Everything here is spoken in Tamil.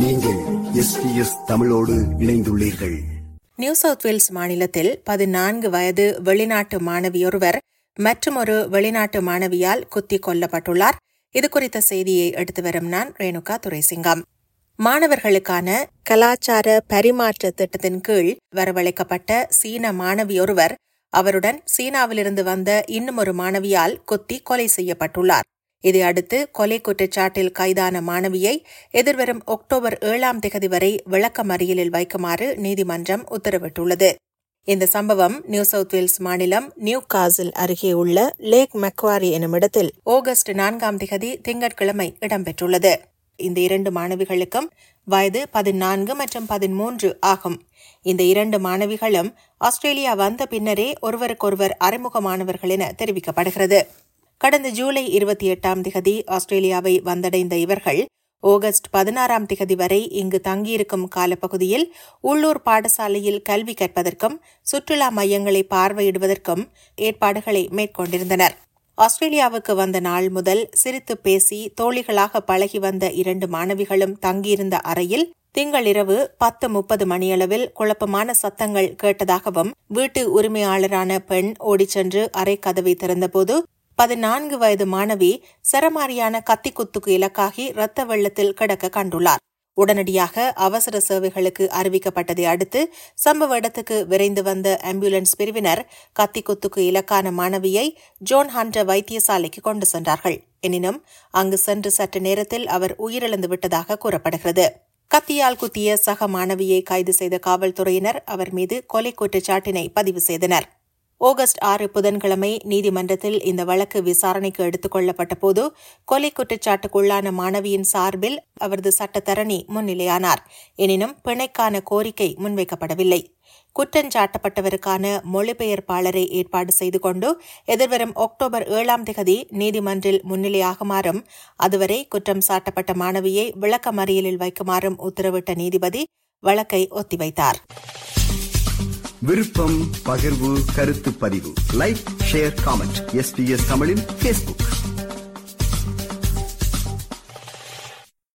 நீங்கள் எஸ்பிஎஸ் தமிழோடு இணைந்துள்ளீர்கள் நியூ சவுத் வேல்ஸ் மாநிலத்தில் பதினான்கு வயது வெளிநாட்டு மாணவியொருவர் மற்றுமொரு வெளிநாட்டு மாணவியால் குத்திக் கொல்லப்பட்டுள்ளார் இது குறித்த செய்தியை எடுத்து வரும் நான் ரேணுகா துரைசிங்கம் மாணவர்களுக்கான கலாச்சார பரிமாற்ற திட்டத்தின் கீழ் வரவழைக்கப்பட்ட சீன மாணவியொருவர் அவருடன் சீனாவிலிருந்து வந்த இன்னும் ஒரு மாணவியால் குத்தி கொலை செய்யப்பட்டுள்ளார் இதையடுத்து கொலை குற்றச்சாட்டில் கைதான மாணவியை எதிர்வரும் அக்டோபர் ஏழாம் திகதி வரை விளக்கமறியலில் வைக்குமாறு நீதிமன்றம் உத்தரவிட்டுள்ளது இந்த சம்பவம் நியூ சவுத் வேல்ஸ் மாநிலம் நியூ காசில் அருகே உள்ள லேக் மெக்வாரி எனும் இடத்தில் ஆகஸ்ட் நான்காம் திகதி திங்கட்கிழமை இடம்பெற்றுள்ளது இந்த இரண்டு மாணவிகளுக்கும் வயது பதினான்கு மற்றும் பதிமூன்று ஆகும் இந்த இரண்டு மாணவிகளும் ஆஸ்திரேலியா வந்த பின்னரே ஒருவருக்கொருவர் அறிமுகமானவர்கள் என தெரிவிக்கப்படுகிறது கடந்த ஜூலை இருபத்தி எட்டாம் திகதி ஆஸ்திரேலியாவை வந்தடைந்த இவர்கள் ஆகஸ்ட் பதினாறாம் திகதி வரை இங்கு தங்கியிருக்கும் காலப்பகுதியில் உள்ளூர் பாடசாலையில் கல்வி கற்பதற்கும் சுற்றுலா மையங்களை பார்வையிடுவதற்கும் ஏற்பாடுகளை மேற்கொண்டிருந்தனர் ஆஸ்திரேலியாவுக்கு வந்த நாள் முதல் சிரித்து பேசி தோழிகளாக பழகி வந்த இரண்டு மாணவிகளும் தங்கியிருந்த அறையில் திங்களிரவு பத்து முப்பது மணியளவில் குழப்பமான சத்தங்கள் கேட்டதாகவும் வீட்டு உரிமையாளரான பெண் ஓடிச் சென்று அறை கதவை திறந்தபோது பதினான்கு வயது மாணவி சரமாரியான கத்திக்குத்துக்கு இலக்காகி இரத்த வெள்ளத்தில் கிடக்க கண்டுள்ளார் உடனடியாக அவசர சேவைகளுக்கு அறிவிக்கப்பட்டதை அடுத்து சம்பவ இடத்துக்கு விரைந்து வந்த ஆம்புலன்ஸ் பிரிவினர் கத்திக்குத்துக்கு இலக்கான மாணவியை ஜோன் ஹண்டர் வைத்தியசாலைக்கு கொண்டு சென்றார்கள் எனினும் அங்கு சென்று சற்று நேரத்தில் அவர் உயிரிழந்து விட்டதாக கூறப்படுகிறது கத்தியால் குத்திய சக மாணவியை கைது செய்த காவல்துறையினர் அவர் மீது கொலை குற்றச்சாட்டினை பதிவு செய்தனர் ஆகஸ்ட் ஆறு புதன்கிழமை நீதிமன்றத்தில் இந்த வழக்கு விசாரணைக்கு எடுத்துக் கொள்ளப்பட்ட போது கொலை குற்றச்சாட்டுக்குள்ளான மாணவியின் சார்பில் அவரது சட்டத்தரணி முன்னிலையானார் எனினும் பிணைக்கான கோரிக்கை முன்வைக்கப்படவில்லை குற்றஞ்சாட்டப்பட்டவருக்கான மொழிபெயர்ப்பாளரை ஏற்பாடு செய்து கொண்டு எதிர்வரும் அக்டோபர் ஏழாம் திகதி நீதிமன்றில் முன்னிலையாகுமாறும் அதுவரை குற்றம் சாட்டப்பட்ட மாணவியை விளக்கமறியலில் வைக்குமாறும் உத்தரவிட்ட நீதிபதி வழக்கை ஒத்திவைத்தார் விருப்பம் பகிர்வு கருத்து பதிவு லைக் ஷேர் காமெண்ட் எஸ்பிஎஸ் தமிழின் பேஸ்புக்